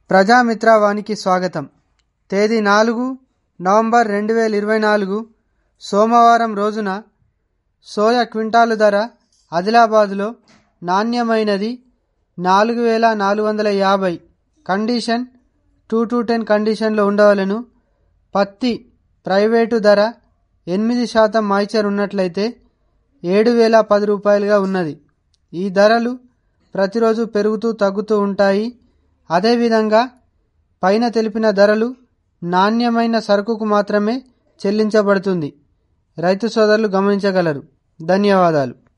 ప్రజామిత్ర వానికి స్వాగతం తేదీ నాలుగు నవంబర్ రెండు వేల ఇరవై నాలుగు సోమవారం రోజున సోయా క్వింటాలు ధర ఆదిలాబాదులో నాణ్యమైనది నాలుగు వేల నాలుగు వందల యాభై కండిషన్ టూ టు టెన్ కండిషన్లో ఉండవలను పత్తి ప్రైవేటు ధర ఎనిమిది శాతం మాయిచర్ ఉన్నట్లయితే ఏడు వేల పది రూపాయలుగా ఉన్నది ఈ ధరలు ప్రతిరోజు పెరుగుతూ తగ్గుతూ ఉంటాయి అదేవిధంగా పైన తెలిపిన ధరలు నాణ్యమైన సరుకుకు మాత్రమే చెల్లించబడుతుంది రైతు సోదరులు గమనించగలరు ధన్యవాదాలు